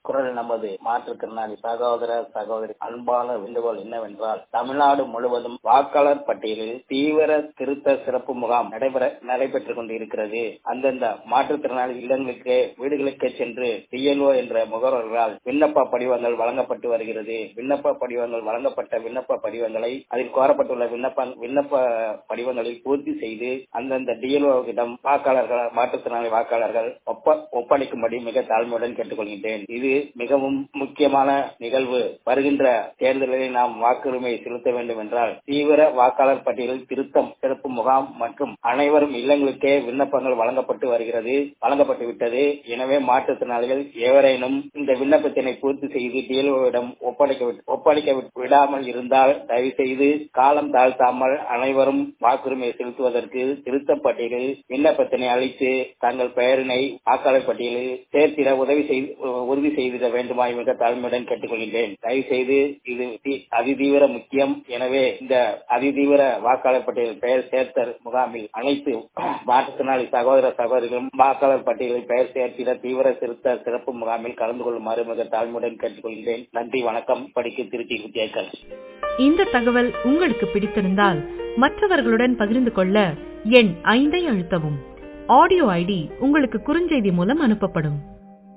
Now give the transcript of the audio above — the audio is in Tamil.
குரல் நமது மாற்றுத்திறனாளி சகோதர சகோதரி அன்பான வேண்டுகோள் என்னவென்றால் தமிழ்நாடு முழுவதும் வாக்காளர் பட்டியலில் தீவிர திருத்த சிறப்பு முகாம் நடைபெற நடைபெற்றுக் கொண்டிருக்கிறது அந்தந்த மாற்றுத்திறனாளி இல்லங்களுக்கு வீடுகளுக்கு சென்று டிஎல்ஓ என்ற முகவர்களால் விண்ணப்ப படிவங்கள் வழங்கப்பட்டு வருகிறது விண்ணப்ப படிவங்கள் வழங்கப்பட்ட விண்ணப்ப படிவங்களை அதில் கோரப்பட்டுள்ள விண்ணப்ப விண்ணப்ப படிவங்களில் பூர்த்தி செய்து அந்தந்த டிஎல்ஓவிடம் வாக்காளர்கள் மாற்றுத்திறனாளி வாக்காளர்கள் ஒப்ப ஒப்படைக்கும்படி மிக தாழ்மையுடன் கேட்டுக்கொள்கின்றேன் இது மிகவும் முக்கியமான நிகழ்வு வருகின்ற தேர்தலில் நாம் வாக்குரிமை செலுத்த வேண்டும் என்றால் தீவிர வாக்காளர் பட்டியலில் திருத்தம் சிறப்பு முகாம் மற்றும் அனைவரும் இல்லங்களுக்கே விண்ணப்பங்கள் வழங்கப்பட்டு வருகிறது வழங்கப்பட்டு விட்டது எனவே மாற்றுத்திறனாளிகள் எவரேனும் இந்த விண்ணப்பத்தினை பூர்த்தி செய்து டிஎல்ஓவிடம் ஒப்படைக்க ஒப்படைக்க விடாமல் இருந்தால் தயவு செய்து காலம் தாழ்த்தாமல் அனைவரும் வாக்குரிமை செலுத்துவதற்கு திருத்தம் பட்டியலில் விண்ணப்பத்தினை அளித்து தங்கள் பெயரினை வாக்காளர் பட்டியலில் சேர்த்திட உதவி செய்து உறுதி செய்திட வேண்டுமாய் மிக தாழ்மையுடன் கேட்டுக்கொள்கின்றேன் தயவு செய்து இது அதிதீவிர முக்கியம் எனவே இந்த அதிதீவிர வாக்காளர் பட்டியலில் பெயர் சேர்த்தல் முகாமில் அனைத்து மாற்றுத்திறனாளி சகோதர சகோதரிகளும் வாக்காளர் பட்டியலில் பெயர் சேர்த்திட தீவிர திருத்த சிறப்பு முகாமில் கலந்து கொள்ளுமாறு மிக தாழ்மையுடன் கேட்டுக்கொள்கிறேன் நன்றி வணக்கம் படிக்க திருச்சி வித்தியாக்கள் இந்த தகவல் உங்களுக்கு பிடித்திருந்தால் மற்றவர்களுடன் பகிர்ந்து கொள்ள எண் ஐந்தை அழுத்தவும் ஆடியோ ஐடி உங்களுக்கு குறுஞ்செய்தி மூலம் அனுப்பப்படும்